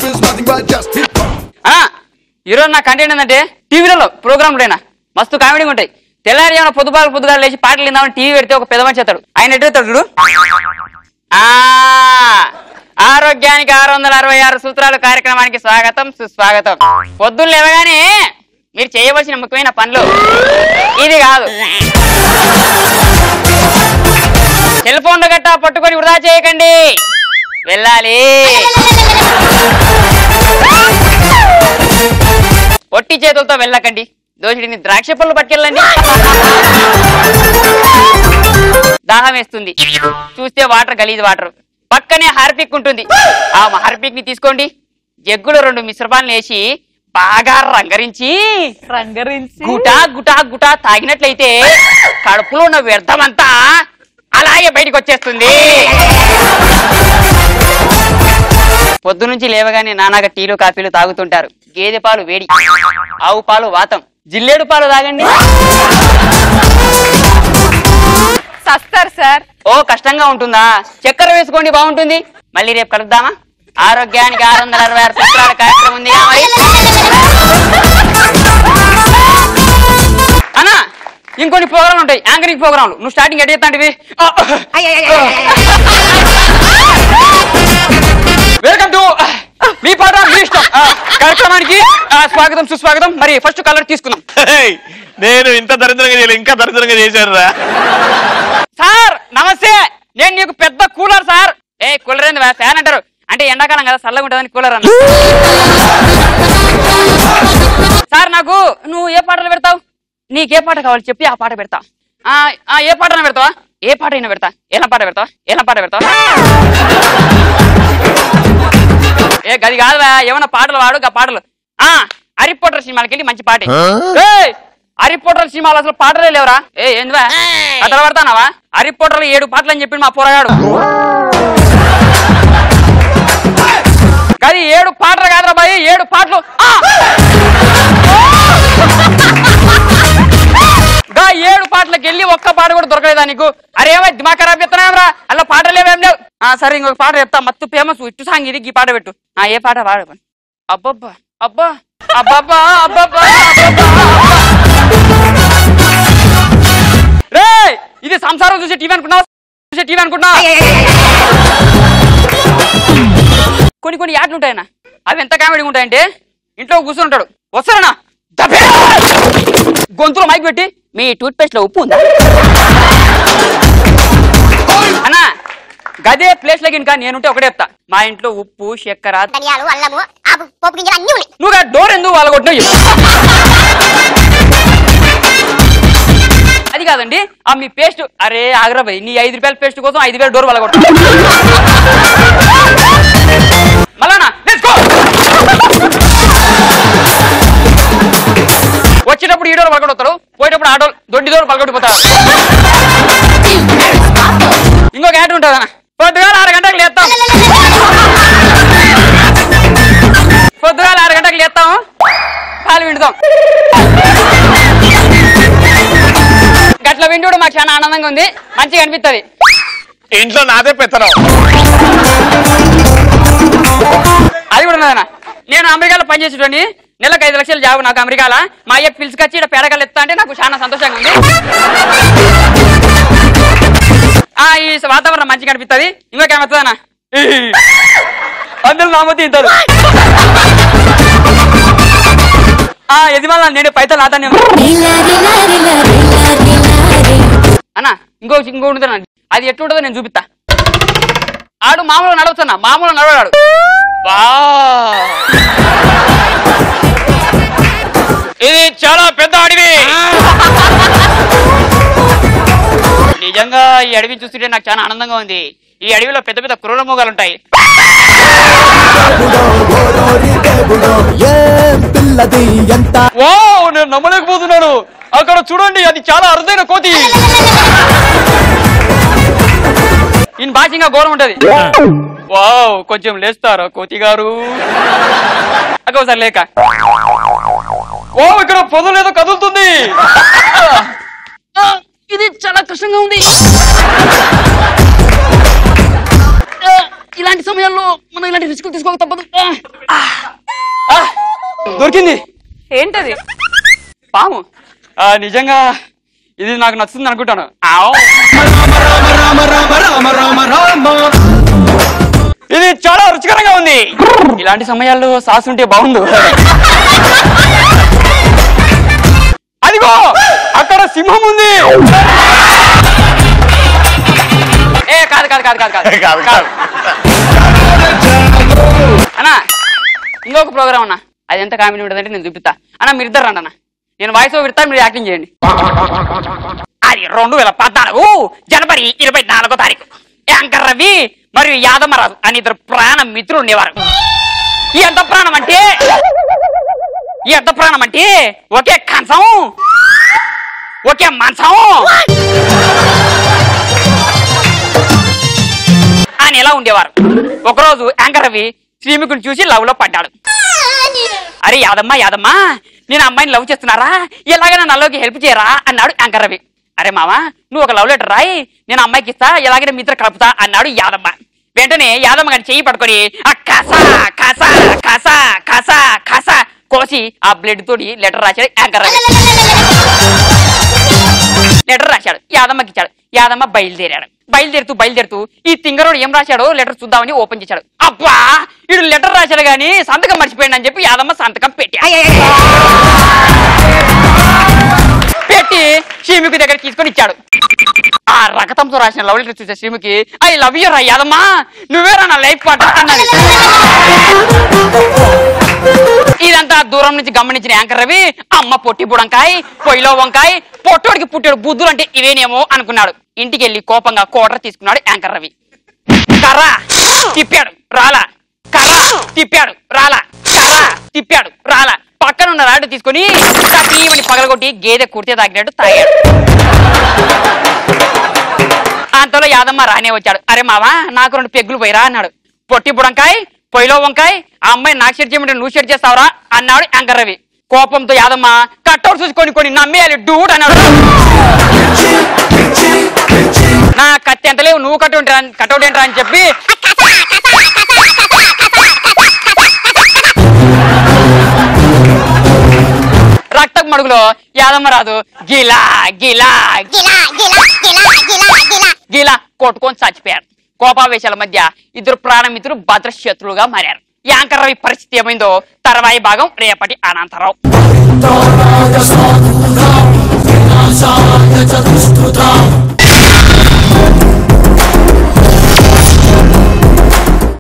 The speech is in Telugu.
is nothing but just hip hop. ఆ, ఈరోజు నా కంటెంట్ ఏంటంటే టీవీలలో ప్రోగ్రాంలు మస్తు కామెడీ ఉంటాయి తెల్లారి ఏమైనా పొద్దుపాలు పొద్దుగా లేచి పాటలు విందామని టీవీ పెడితే ఒక పెదమని చేస్తాడు ఆయన ఎటు పెడతాడు చూడు ఆ ఆరోగ్యానికి ఆరు వందల అరవై ఆరు సూత్రాలు కార్యక్రమానికి స్వాగతం సుస్వాగతం పొద్దున్న లేవగానే మీరు చేయవలసిన ముఖ్యమైన పనులు ఇది కాదు సెల్ ఫోన్లు గట్టా పట్టుకొని వృధా చేయకండి వెళ్ళాలి ఒట్టి చేతులతో వెళ్ళకండి దోషుడిని ద్రాక్ష పళ్ళు పట్టుకెళ్ళండి దాహం వేస్తుంది చూస్తే వాటర్ గలీజ్ వాటర్ పక్కనే హార్పిక్ ఉంటుంది ఆ హార్పిక్ ని తీసుకోండి జగ్గులో రెండు మిశ్రమాలను వేసి బాగా రంగరించి రంగరించి గుటా గుటా గుటా తాగినట్లయితే కడుపులో ఉన్న వ్యర్థమంతా అలాగే బయటకు వచ్చేస్తుంది పొద్దు నుంచి లేవగానే నానాగా టీలు కాఫీలు తాగుతుంటారు గేదె పాలు వేడి ఆవు పాలు వాతం జిల్లేడు పాలు తాగండి సస్తారు సార్ ఓ కష్టంగా ఉంటుందా చక్కెర వేసుకోండి బాగుంటుంది మళ్ళీ రేపు కలుద్దామా ఆరోగ్యానికి ఆరు వందల అరవై ఆరు సూత్రాల కార్యక్రమం ఉంది మరి అన్నా ఇంకొన్ని ప్రోగ్రాంలు ఉంటాయి యాంకరింగ్ ప్రోగ్రాంలు నువ్వు స్టార్టింగ్ ఎట్ చేస్తాంటివి వెల్కమ్ టు మీ పాట మీ ఇష్టం ఆ, కార్యక్రమానికి ఆ, స్వాగతం సుస్వాగతం మరి ఫస్ట్ కలర్ తీసుకుందాం హేయ్, నేను ఇంత దరిద్రంగా చేయలేదు ఇంకా దరిద్రంగా చేశారురా సార్ నమస్తే నేను నీకు పెద్ద కూలర్ సార్ ఏ కూలర్ ఏంది ఫ్యాన్ అంటారు అంటే ఎండాకాలం కదా చల్లగా ఉంటుందని కూలర్ అన్న సార్ నాకు నువ్వు ఏ పాటలు పెడతావు నీకే పాట కావాలి చెప్పి ఆ పాట పెడతా ఆ, ఆ, ఏ పాట పెడతావా ఏ పాట అయినా పెడతా ఎలా పాట పెడతావా ఎలా పాట పెడతావా ఏ గది కాదువా ఏమన్నా పాటలు వాడు ఆ పాటలు ఆ హరిపోటర్ సినిమాలకి వెళ్ళి మంచి పాట ఏయ్, హరిపోటర్ సినిమాలు అసలు పాటలే లేవురా ఏ ఏందివా కథలు పడతానావా హరిపోటర్లు ఏడు పాటలు అని చెప్పిండు మా పోరగాడు గది ఏడు పాటలు కాదురా బాయ్ ఏడు పాటలు ఆ! గా ఏడు పాటలకు వెళ్ళి ఒక్క పాట కూడా దొరకలేదా నీకు అరే ఏమై దిమాగ్ ఖరాబ్ చెప్తున్నావురా అలా పాటలు ఏమేం లేవు ఆ సరే ఇంకొక పాట చెప్తా మత్తు ఫేమస్ ఇట్టు సాంగ్ ఇది ఈ పాట పెట్టు ఆ ఏ పాట పాడు అబ్బబ్బా అబ్బా అబ్బబ్బా అబ్బబ్బా రే ఇది సంసారం చూసే టీవీ అనుకున్నావు చూసే టీవీ అనుకున్నావు కొన్ని కొన్ని యాడ్లు ఉంటాయన్న అవి ఎంత కామెడీ ఉంటాయంటే ఇంట్లో కూర్చొని ఉంటాడు వస్తారనా దబే! గొంతులో మైక్ పెట్టి మీ టూత్ పేస్ట్ లో ఉప్పు ఉందా అన్నా గదే ప్లేస్ లకి ఇంకా నేనుంటే ఒకటే చెప్తా మా ఇంట్లో ఉప్పు చక్కెర ధనియాలు అల్లము ఆపు పోపు గింజలు అన్ని ఉన్నాయి నువ్వు ఆ డోర్ ఎందుకు వాళ్ళ కొట్టినావు అది కాదండి ఆ మీ పేస్ట్ అరే ఆగ్రాబాయ్ నీ ఐదు రూపాయల పేస్ట్ కోసం ఐదు వేల డోర్ వాళ్ళ కొట్టు మళ్ళానా let's go! వచ్చేటప్పుడు ఈ డోర్ పలకొడతాడు పోయేటప్పుడు ఆ డోర్ దొడ్డి డోర్ పలకొట్టిపోతాడు ఇంకొక యాడ్ ఉంటుంది అన్న పొద్దుగాల ఆరు గంటలకు లేస్తాం పొద్దుగాల ఆరు గంటలకు లేస్తాం పాలు విండుతాం గట్ల విండు మాకు చాలా ఆనందంగా ఉంది మంచిగా అనిపిస్తుంది ఇంట్లో నాదే పెత్తనం అది కూడా ఉన్నదన్న నేను అమెరికాలో పనిచేసేటోని నెలకు ఐదు లక్షలు జాబ్ నాకు అమెరికాలో మా అయ్య పిలుచుకొచ్చి ఇక్కడ పేడకలు ఎత్తా అంటే నాకు చాలా సంతోషంగా ఉంది ఆ ఈ వాతావరణం మంచిగా అనిపిస్తుంది ఇంకొక ఏమవుతుందన్న అందరూ నామతి తింటారు ఆ ఎదిమల్ల నేను పైసలు నాతానే అన్న ఇంకో ఇంకో ఉంటుంది అది ఎట్లుంటుందో నేను చూపిస్తా ఆడు మామూలుగా నడవచ్చన్న మామూలుగా నడవడాడు వా ఇది చాలా పెద్ద అడవి నిజంగా ఈ అడవిని చూస్తుంటే నాకు చాలా ఆనందంగా ఉంది ఈ అడవిలో పెద్ద పెద్ద క్రూర మృగాలు ఉంటాయి ఏం పిల్లది ఎంత ఓ నేను నమ్మలేకపోతున్నాను అక్కడ చూడండి అది చాలా అరుదైన కోతి ఈయన బాగా ఘోరం ఉంటది వావ్ కొంచెం లేస్తారా కోతి గారు అక్క ఒకసారి లేక ఓ ఇక్కడ పొదలు ఏదో కదులుతుంది ఆ, ఇది చాలా కష్టంగా ఉంది ఆ, ఇలాంటి సమయాల్లో మనం ఇలాంటి రిస్క్ తీసుకోక తప్పదు ఆ, ఆ. దొరికింది ఏంటది పాము ఆ, నిజంగా ఇది నాకు నచ్చుతుంది అనుకుంటాను ఆవ్. ఇది చాలా రుచికరంగా ఉంది ఇలాంటి సమయాల్లో సాస్ ఉంటే బాగుండు అదిగో అక్కడ సింహం ఉంది ఏ కాదు కాదు కాదు కాదు కాదు కాదు కాదు అన్నా ఇంకొక ప్రోగ్రామ్ అన్నా అది ఎంత కామెడీ ఉంటుందంటే నేను చూపిస్తా అన్న మీరు ఇద్దరు రండి అన్న నేను వాయిస్ ఓవర్ ఇస్తా మీరు యాక్టింగ్ చేయండి అది రెండు వేల పద్నాలుగు జనవరి ఇరవై నాలుగో తారీఖు యాంకర్ రవి మరియు యాదమరాజు అని ఇద్దరు ప్రాణ మిత్రులు ఉండేవారు ఎంత ప్రాణం అంటే ఎంత ప్రాణం అంటే ఒకే కంచం ఒకే మంచం అని ఎలా ఉండేవారు ఒకరోజు యాంకర్ రవి శ్రీముఖుని చూసి లవ్ లో పడ్డాడు అరే యాదమ్మ యాదమ్మ నేను అమ్మాయిని లవ్ చేస్తున్నారా ఎలాగైనా నల్లకి హెల్ప్ చేయరా అన్నాడు యాంకర్ రవి అరే మావా నువ్వు ఒక లవ్ లెటర్ రాయి నేను అమ్మాయికి ఇస్తా ఎలాగైనా మిత్ర కలుపుతా అన్నాడు యాదమ్మ వెంటనే యాదమ్మ గారి చెయ్యి పట్టుకొని ఆ కస కస కస కస కస కోసి ఆ బ్లడ్ తోటి లెటర్ రాశాడు యాంకర్ రవి లెటర్ రాశాడు యాదమ్మకి ఇచ్చాడు యాదమ్మ బయలుదేరాడు బయలుదేరుతూ బయలుదేరుతూ ఈ తింగరోడు ఏం రాశాడో లెటర్ చూద్దామని ఓపెన్ చేశాడు అబ్బా వీడు లెటర్ రాశాడు గాని సంతకం మర్చిపోయాడు అని చెప్పి యాదమ్మ సంతకం పెట్టి పెట్టి శ్రీముఖి దగ్గర తీసుకొని ఇచ్చాడు ఆ రకతంతో రాసిన లవ్ లెటర్ చూసే శ్రీముఖి ఐ లవ్ యూ రా యాదమ్మ నువ్వేరా నా లైఫ్ పాట అన్నది ఇదంతా దూరం నుంచి గమనించిన యాంకర్ రవి అమ్మ పొట్టి బుడంకాయ పొయ్యిలో వంకాయ పొట్టోడికి పుట్టాడు బుద్ధులు అంటే ఇవేనేమో అనుకున్నాడు ఇంటికి వెళ్ళి కోపంగా కోటర్ తీసుకున్నాడు యాంకర్ రవి కర్ర తిప్పాడు రాలా కర్ర తిప్పాడు రాలా కర్ర తిప్పాడు రాలా పక్కన ఉన్న రాడు తీసుకొని తప్పీమని పగలగొట్టి గేదె కుర్తే తాగినట్టు తాగాడు అంతలో యాదమ్మ రానే వచ్చాడు అరే మావా నాకు రెండు పెగ్గులు పోయిరా అన్నాడు పొట్టి బుడంకాయ్ పొయ్యిలో వంకాయ్ ఆ అమ్మాయి నాకు షెడ్ చేయమంటే నువ్వు షెడ్ చేస్తావురా అన్నాడు యాంకర్ రవి కోపంతో యాదమ్మ కట్టౌట్ చూసుకొని కొన్ని నమ్మేయాలి డూట్ అన్నాడు నా కత్తి ఎంత లేవు నువ్వు కట్టు కట్అవుట్ ఏంట్రా అని చెప్పి రక్తపు మడుగులో యాదమ్మ రాదు గిలా గిలా గిలా గిలా గిలా గిలా గిలా గీలా కొట్టుకొని చచ్చిపోయారు కోపావేశాల మధ్య ఇద్దరు ప్రాణమిత్రులు భద్రశత్రులుగా మారారు యాంకర్ రవి పరిస్థితి ఏమైందో తర్వాయి భాగం రేపటి అనంతరావు